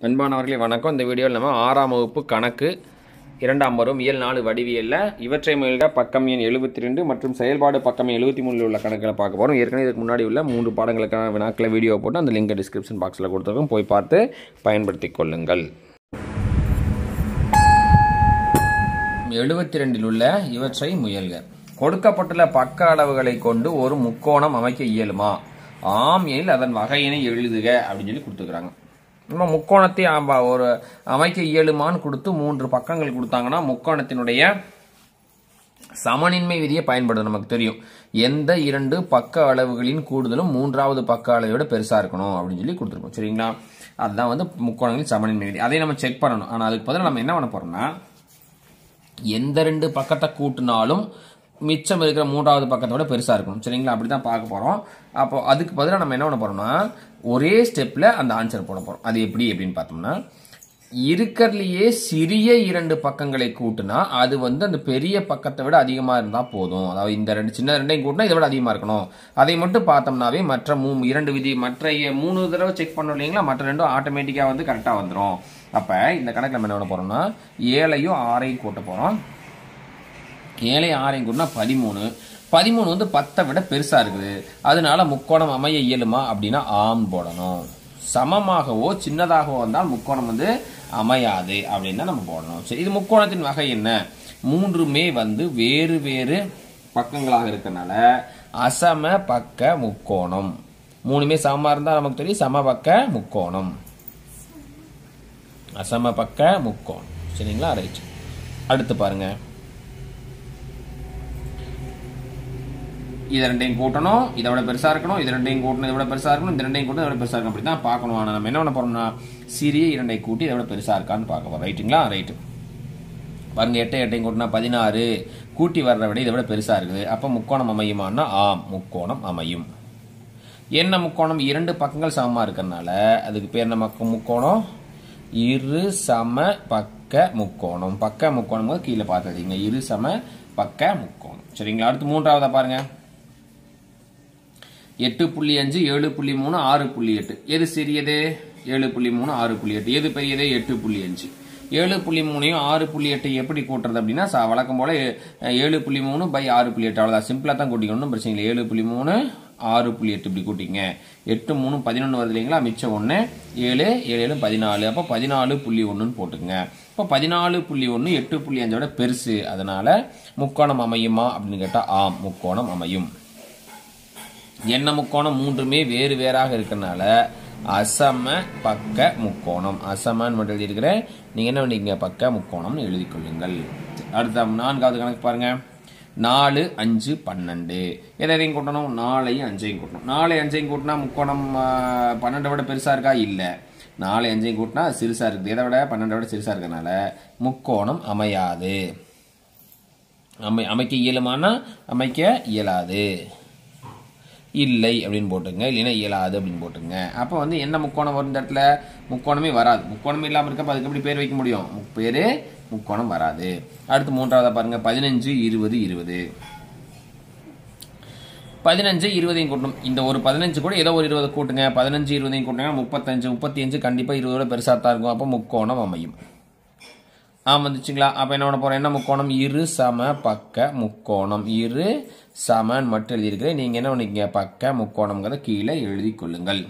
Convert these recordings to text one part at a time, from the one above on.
அன்பானவர்களே வணக்கம் இந்த வீடியோவில் நம்ம ஆறாம் வகுப்பு கணக்கு இரண்டாம் வரும் இயல் நாலு வடிவியலில் இவற்றை முயல்க பக்கம் எண் எழுபத்தி ரெண்டு மற்றும் செயல்பாடு பக்கம் எண் எழுபத்தி மூணில் உள்ள கணக்கில் பார்க்க போகிறோம் ஏற்கனவே இதுக்கு முன்னாடி உள்ள மூன்று பாடங்களுக்கான வினாக்களை வீடியோ போட்டு அந்த லிங்கை டிஸ்கிரிப்ஷன் பாக்ஸில் கொடுத்துருக்கோம் போய் பார்த்து பயன்படுத்திக் கொள்ளுங்கள் எழுபத்தி ரெண்டில் உள்ள இவற்றை முயல்க கொடுக்கப்பட்டுள்ள பக்க அளவுகளை கொண்டு ஒரு முக்கோணம் அமைக்க இயலுமா ஆம் எனில் அதன் வகையினை எழுதுக அப்படின்னு சொல்லி கொடுத்துக்கிறாங்க நம்ம முக்கோணத்தை ஆம்ப- ஒரு அமைக்க இயலுமான்னு கொடுத்து மூன்று பக்கங்கள் கொடுத்தாங்கன்னா முக்கோணத்தினுடைய சமனின்மை விதியை பயன்படுது நமக்கு தெரியும் எந்த இரண்டு பக்க அளவுகளின் கூடுதலும் மூன்றாவது பக்க அளவை விட பெருசா இருக்கணும் அப்படின்னு சொல்லி கொடுத்துருக்கோம் சரிங்களா அதுதான் வந்து முக்கோணங்களின் சமனின்மை விதி அதை நம்ம செக் பண்ணணும் ஆனா அதுக்கு பதிலா நம்ம என்ன பண்ண போறோம்னா எந்த ரெண்டு பக்கத்தை கூட்டினாலும் மிச்சம் இருக்கிற மூன்றாவது பக்கத்தை விட பெருசா இருக்கணும் சரிங்களா அப்படிதான் பார்க்க போறோம் அப்போ அதுக்கு பதிலாக நம்ம என்ன பண்ண போறோம்னா ஒரே ஸ்டெப்ல அந்த ஆன்சர் போட போறோம் அது எப்படி அப்படின்னு பார்த்தோம்னா இருக்கிறதுலயே சிறிய இரண்டு பக்கங்களை கூட்டினா அது வந்து அந்த பெரிய பக்கத்தை விட அதிகமா இருந்தா போதும் அதாவது இந்த ரெண்டு சின்ன ரெண்டையும் கூட்டினா இதை விட அதிகமா இருக்கணும் அதை மட்டும் பார்த்தோம்னாவே மற்ற மூ இரண்டு விதி மற்ற மூணு தடவை செக் பண்ணோம் இல்லைங்களா மற்ற ரெண்டும் ஆட்டோமேட்டிக்கா வந்து கரெக்டா வந்துரும் அப்ப இந்த கணக்கு நம்ம என்ன பண்ண போறோம்னா ஏழையும் ஆறையும் கூட்ட போறோம் ஏழை ஆறையும் கூட்டினா பதிமூணு பதிமூணு வந்து பத்தை விட பெருசா இருக்குது அதனால முக்கோணம் அமைய இயலுமா அப்படின்னா ஆம் போடணும் சமமாகவோ சின்னதாகவோ வந்தால் முக்கோணம் வந்து அமையாது அப்படின்னு தான் நம்ம போடணும் சரி இது முக்கோணத்தின் வகை என்ன மூன்றுமே வந்து வேறு வேறு பக்கங்களாக இருக்கறனால அசம பக்க முக்கோணம் மூணுமே சமமா இருந்தா நமக்கு தெரியும் சம பக்க முக்கோணம் அசம பக்க முக்கோணம் சரிங்களா ரைட் அடுத்து பாருங்க இதை ரெண்டையும் கூட்டணும் இதை விட பெருசா இருக்கணும் இது ரெண்டையும் கூட்டணும் இதை விட பெருசா இருக்கணும் இந்த ரெண்டையும் கூட்டணும் இதை விட பெருசா இருக்கணும் அப்படி தான் பார்க்கணும் ஆனா நம்ம என்ன பண்ண போறோம்னா சிறிய இரண்டை கூட்டி இதை விட பெருசா இருக்கான்னு பார்க்க போறோம் ரைட்டுங்களா ரைட்டு பாருங்க எட்டை எட்டையும் கூட்டினா பதினாறு கூட்டி வர்ற விட இதை விட பெருசா இருக்குது அப்ப முக்கோணம் அமையுமான்னா ஆம் முக்கோணம் அமையும் என்ன முக்கோணம் இரண்டு பக்கங்கள் சமமா இருக்கறனால அதுக்கு பேர் என்ன மக்க- முக்கோணம் இரு சம பக்க முக்கோணம் பக்க முக்கோணம் போது கீழே பார்த்துருக்கீங்க இரு சம பக்க முக்கோணம் சரிங்களா அடுத்து மூன்றாவதா பாருங்க எட்டு புள்ளி அஞ்சு ஏழு புள்ளி மூணு ஆறு புள்ளி எட்டு எது சிறியது ஏழு புள்ளி மூணு ஆறு புள்ளி எட்டு எது பெரியது எட்டு புள்ளி அஞ்சு ஏழு புள்ளி மூணையும் ஆறு புள்ளி எட்டு எப்படி கூட்டுறது அப்படின்னா ச- வழக்கம் போல அஹ், ஏழு புள்ளி மூணு பை ஆறு புள்ளி எட்டு அவ்வளவுதான் சிம்பிளா தான் கூட்டிக்கணும் ஒண்ணும் பிரச்சனை இல்லை ஏழு புள்ளி மூணு ஆறு புள்ளி எட்டு இப்படி கூட்டிங்க எட்டு மூணு பதினொன்று வருது இல்லைங்களா மிச்சம் ஒன்று ஏழு ஏழு ஏழு பதினாலு அப்போ பதினாலு புள்ளி ஒன்றுன்னு போட்டுங்க இப்போ பதினாலு புள்ளி ஒன்று எட்டு புள்ளி அஞ்சோட பெருசு அதனால முக்கோணம் அமையுமா அப்படின்னு கேட்டால் ஆம் முக்கோணம் அமையும் என்ன முக்கோணம் மூன்றுமே வேறு வேறாக இருக்கறனால அசம பக்க முக்கோணம் அசமன்னு மட்டும் எழுதியிருக்கிறேன் நீங்க என்ன பண்ணீங்க பக்க முக்கோணம்னு எழுதி கொள்ளுங்கள் அடுத்த நான்காவது கணக்கு பாருங்க நாலு அஞ்சு பன்னெண்டு எதை எதையும் கூட்டணும் நாலையும் அஞ்சையும் கூட்டணும் நாலு அஞ்சையும் கூட்டினா முக்கோணம் ஆ, பன்னெண்டை விட பெருசா இருக்கா இல்ல நாலு அஞ்சையும் கூட்டினா சிறுசா இருக்குது எதை விட பன்னெண்டை விட சிறுசா இருக்கறனால முக்கோணம் அமையாது அமை அமைக்க இயலுமானா அமைக்க இயலாது இல்லை அப்படின்னு போட்டுங்க இல்லைன்னா இயலாது அப்படின்னு போட்டுங்க அப்போ வந்து என்ன முக்கோணம் வரும் இந்த இடத்துல முக்கோணமே வராது முக்கோணமே இல்லாமல் இருக்கப்ப அதுக்கு எப்படி பேர் வைக்க முடியும் முக் பேரு முக்கோணம் வராது அடுத்து மூன்றாவதா பாருங்க பதினஞ்சு இருபது இருபது பதினஞ்சு இருபதையும் கூட்டணும் இந்த ஒரு பதினஞ்சு கூட ஏதோ ஒரு இருபது கூட்டுங்க பதினஞ்சு இருபதையும் கூட்டுங்க முப்பத்தஞ்சு முப்பத்தி அஞ்சு கண்டிப்பா இருபதோட பெருசா தான் இருக்கும் அப்போ முக்கோணம் அமையும் ஆ வந்துச்சுங்களா அப்ப என்ன பண்ண போறோம் என்ன முக்கோணம் இரு சம பக்க முக்கோணம் இரு சமன் மட்டும் எழுதியிருக்கிறேன் நீங்க என்ன பண்ணிக்கங்க பக்க முக்கோணம்ங்கிறத கீழே எழுதி கொள்ளுங்கள்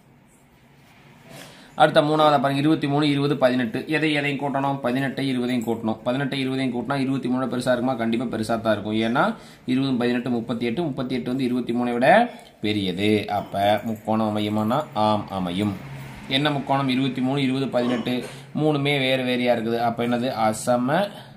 அடுத்த மூணாவது பாருங்க இருபத்தி மூணு இருபது பதினெட்டு எதை எதையும் கூட்டணும் பதினெட்டை இருபதையும் கூட்டணும் பதினெட்டை இருபதையும் கூட்டினா இருபத்தி மூணு பெருசா இருக்குமா கண்டிப்பா பெருசா தான் இருக்கும் ஏன்னா இருபது பதினெட்டு முப்பத்தி எட்டு முப்பத்தி எட்டு வந்து இருபத்தி மூணை விட பெரியது அப்ப முக்கோணம் அமையுமானா ஆம் அமையும் என்ன முக்கோணம் இருபத்தி மூணு இருபது பதினெட்டு மூணுமே வேறு வேறையா இருக்குது அப்ப என்னது அசம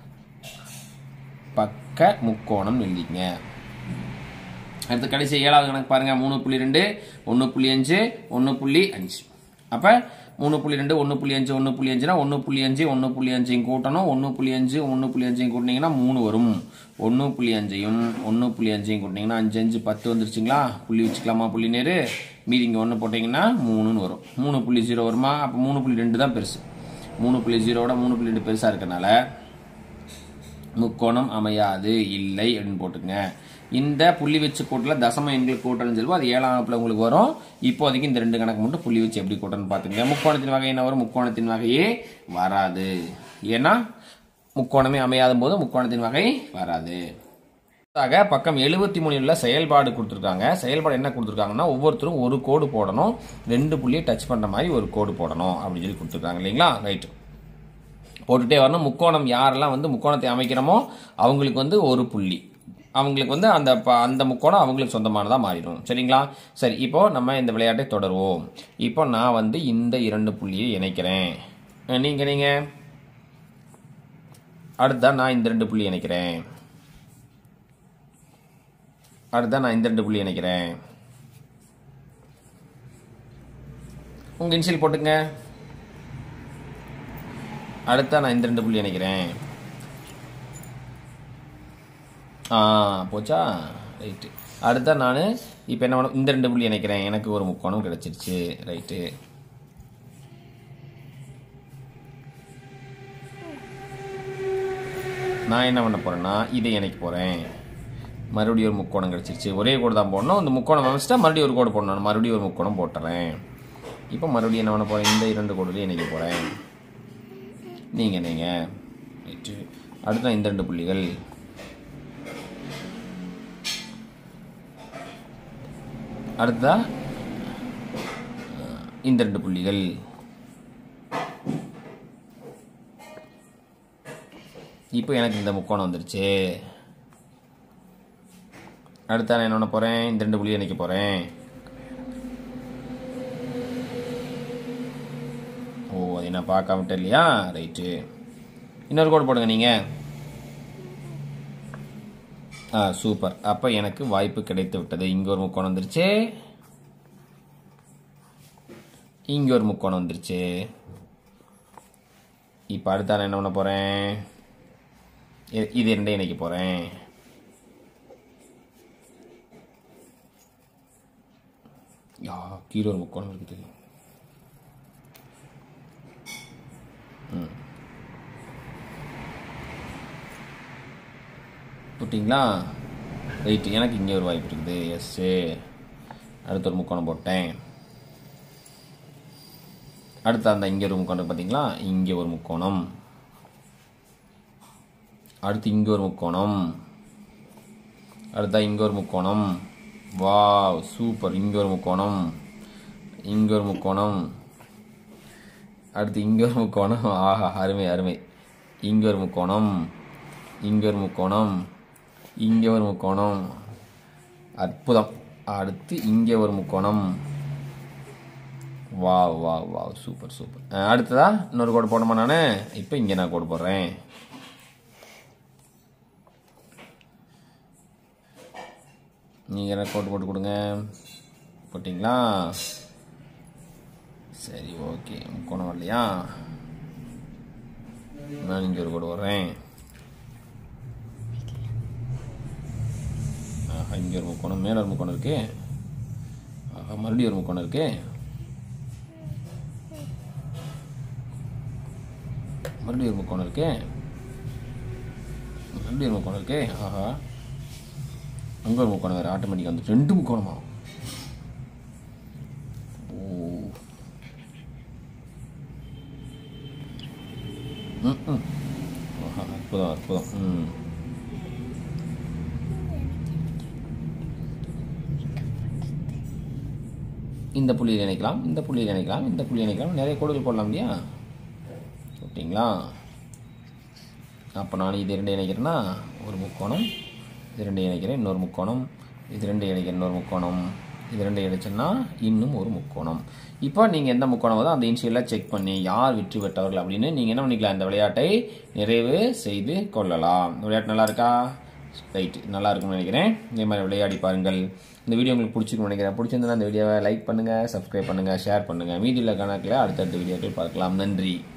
பக்க முக்கோணம் எழுதிங்க அடுத்து கடைசி ஏழாவது கணக்கு பாருங்க மூணு புள்ளி ரெண்டு ஒன்று புள்ளி அஞ்சு ஒன்று புள்ளி அஞ்சு அப்போ மூணு புள்ளி ரெண்டு ஒன்று புள்ளி அஞ்சு ஒன்று புள்ளி அஞ்சுனா ஒன்று புள்ளி அஞ்சு ஒன்று புள்ளி அஞ்சையும் கூட்டணும் ஒன்று புள்ளி அஞ்சு ஒன்று புள்ளி அஞ்சையும் கூட்டினீங்கன்னா மூணு வரும் ஒன்று புள்ளி அஞ்சையும் ஒன்று புள்ளி அஞ்சையும் கூட்டினீங்கன்னா அஞ்சு அஞ்சு பத்து வந்துருச்சுங்களா புள்ளி வச்சுக்கலாமா புள்ளி நேரு மீதி இங்கே ஒன்று போட்டிங்கன்னா மூணுன்னு வரும் மூணு புள்ளி ஜீரோ வருமா அப்போ மூணு புள்ளி ரெண்டு தான் பெருசு மூணு புள்ளி ஜீரோவோட மூணு புள்ளி ரெண்டு பெருசாக இருக்கனால முக்கோணம் அமையாது இல்லை அப்படின்னு போட்டுங்க இந்த புள்ளி வச்சு கூட்டல தசம எண்களுக்கு கூட்டல்னு சொல்லுவோம் அது ஏழாம் வகுப்புல உங்களுக்கு வரும் இப்போதைக்கு இந்த ரெண்டு கணக்கு மட்டும் புள்ளி வச்சு எப்படி கூட்டணும்னு பார்த்துங்க முக்கோணத்தின் வகை என்ன வரும் முக்கோணத்தின் வகையே வராது ஏன்னா முக்கோணமே அமையாத போது முக்கோணத்தின் வகை வராது ஆக பக்கம் எழுபத்தி மூணுல செயல்பாடு கொடுத்துருக்காங்க செயல்பாடு என்ன கொடுத்துருக்காங்கன்னா ஒவ்வொருத்தரும் ஒரு கோடு போடணும் ரெண்டு புள்ளியை டச் பண்ற மாதிரி ஒரு கோடு போடணும் அப்படின்னு சொல்லி கொடுத்துருக்காங்க இல்லைங்களா ரைட் போட்டுட்டே வரணும் முக்கோணம் யாரெல்லாம் வந்து முக்கோணத்தை அமைக்கிறோமோ அவங்களுக்கு வந்து ஒரு புள்ளி அவங்களுக்கு வந்து அந்த ப- அந்த முக்கோணம் அவங்களுக்கு சொந்தமானதா மாறிடும் சரிங்களா சரி இப்போ நம்ம இந்த விளையாட்டை தொடருவோம் இப்போ நான் வந்து இந்த இரண்டு புள்ளியை இணைக்கிறேன் அஹ் நீங்க நீங்க அடுத்தா நான் இந்த ரெண்டு புள்ளி இணைக்கிறேன் அடுத்தா நான் இந்த ரெண்டு புள்ளி இணைக்கிறேன் உங்க இன்சியல் போட்டுங்க அடுத்தா நான் இந்த ரெண்டு புள்ளி இணைக்கிறேன் ஆ போச்சா ரைட்டு அடுத்தா நான் இப்போ என்ன பண்ண இந்த ரெண்டு புள்ளி இணைக்கிறேன் எனக்கு ஒரு முக்கோணம் கிடைச்சிருச்சு ரைட்டு நான் என்ன பண்ண போறேன்னா இதை இணைக்க போறேன் மறுபடியும் ஒரு முக்கோணம் கிடைச்சிருச்சு ஒரே கோடு தான் போடணும் இந்த முக்கோணம் அமைச்சிட்டா மறுபடியும் ஒரு கோடு போடணும் மறுபடியும் ஒரு முக்கோணம் போட்டுறேன் இப்போ மறுபடியும் என்ன பண்ண போறேன் இந்த இரண்டு கோடுலையும் இணைக்க போறேன் நீங்க நீங்க ரைட்டு அடுத்த இந்த ரெண்டு புள்ளிகள் அடுத்ததா அஹ், இந்த ரெண்டு புள்ளிகள் இப்போ எனக்கு இந்த முக்கோணம் வந்துருச்சு அடுத்த நான் என்ன பண்ண போறேன் இந்த ரெண்டு புள்ளியை இணைக்க போறேன் ஓ அதை நான் பார்க்காம விட்டேன் இல்லையா ரைட்டு இன்னொரு கோடு போடுங்க நீங்க ஆ சூப்பர் அப்ப எனக்கு வாய்ப்பு கிடைத்து விட்டது இங்க ஒரு முக்கோணம் வந்துருச்சு இங்க ஒரு முக்கோணம் வந்துருச்சு இப்ப அடுத்த நான் என்ன பண்ண போறேன் இ- இது ரெண்டையும் இணைக்க போறேன் யா கீழே ஒரு முக்கோணம் இருக்குது ம். போட்டிங்களா ரைட் எனக்கு இங்கே ஒரு வாய்ப்பு இருக்குது எஸ்ஸு அடுத்த ஒரு முக்கோணம் போட்டேன் அடுத்து அந்த இங்கே ஒரு முக்கோணம் பார்த்தீங்களா இங்கே ஒரு முக்கோணம் அடுத்து இங்கே ஒரு முக்கோணம் அடுத்தா இங்கே ஒரு முக்கோணம் வாவ் சூப்பர் இங்கே ஒரு முக்கோணம் இங்கே ஒரு முக்கோணம் அடுத்து இங்கே ஒரு முக்கோணம் ஆஹா அருமை அருமை இங்கே ஒரு முக்கோணம் இங்கே ஒரு முக்கோணம் இங்கே ஒரு முக்கோணம் அற்புதம் அடுத்து இங்கே ஒரு முக்கோணம் வா வா வா சூப்பர் சூப்பர் அஹ், அடுத்ததா இன்னொரு கோடு போடணுமா நான் இப்போ இங்கே நான் கோடு போடுறேன் நீங்கள் எனக்கு கோடு போட்டு கொடுங்க போட்டிங்களா சரி ஓகே முக்கோணம் வரலையா நான் இங்கே ஒரு கோடு வர்றேன் ஆஹா இங்கே ஒரு முக்கோணம் மேலே ஒரு முக்கோணம் இருக்கு ஆஹா மறுபடியும் ஒரு முக்கோணம் இருக்கு மறுபடியும் ஒரு முக்கோணம் இருக்கு மறுபடியும் ஒரு முக்கோணம் இருக்கு ஆஹா அங்கே ஒரு முக்கோணம் வேறு ஆட்டோமேட்டிக்காக வந்து ரெண்டு முக்கோணமா ஓ ம் ம் ஆஹா, அற்புதம் அற்புதம் ம் இந்த புள்ளியில் இணைக்கலாம் இந்த புள்ளியில் இணைக்கலாம் இந்த புள்ளியில் இணைக்கலாம் நிறைய கோடுகள் போடலாம் இல்லையா ஓகேங்களா அப்போ நான் இது ரெண்டு இணைக்கிறேன்னா ஒரு முக்கோணம் இது ரெண்டு இணைக்கிறேன் இன்னொரு முக்கோணம் இது ரெண்டு இணைக்கிறேன் இன்னொரு முக்கோணம் இது ரெண்டு இணைச்சேன்னா இன்னும் ஒரு முக்கோணம் இப்போ நீங்கள் எந்த முக்கோணம் வருதோ அந்த இன்சியலாக செக் பண்ணி யார் வெற்றி பெற்றவர்கள் அப்படின்னு நீங்கள் என்ன பண்ணிக்கலாம் இந்த விளையாட்டை நிறைவு செய்து கொள்ளலாம் இந்த விளையாட்டு நல்லா இருக்கா ரைட் நல்லா இருக்கும்னு நினைக்கிறேன் இதே மாதிரி விளையாடி பாருங்கள் இந்த வீடியோ உங்களுக்கு பிடிச்சிருக்கும்னு நினைக்கிறேன் பிடிச்சிருந்தா இந்த வீடியோவை லைக் பண்ணுங்கள் சப்ஸ்கிரைப் பண்ணுங்கள் ஷேர் பண்ணுங்கள் மீதியில் கணக்கில் அடுத்தடுத்த வீடியோக்கள் பார்க்கலாம் நன்றி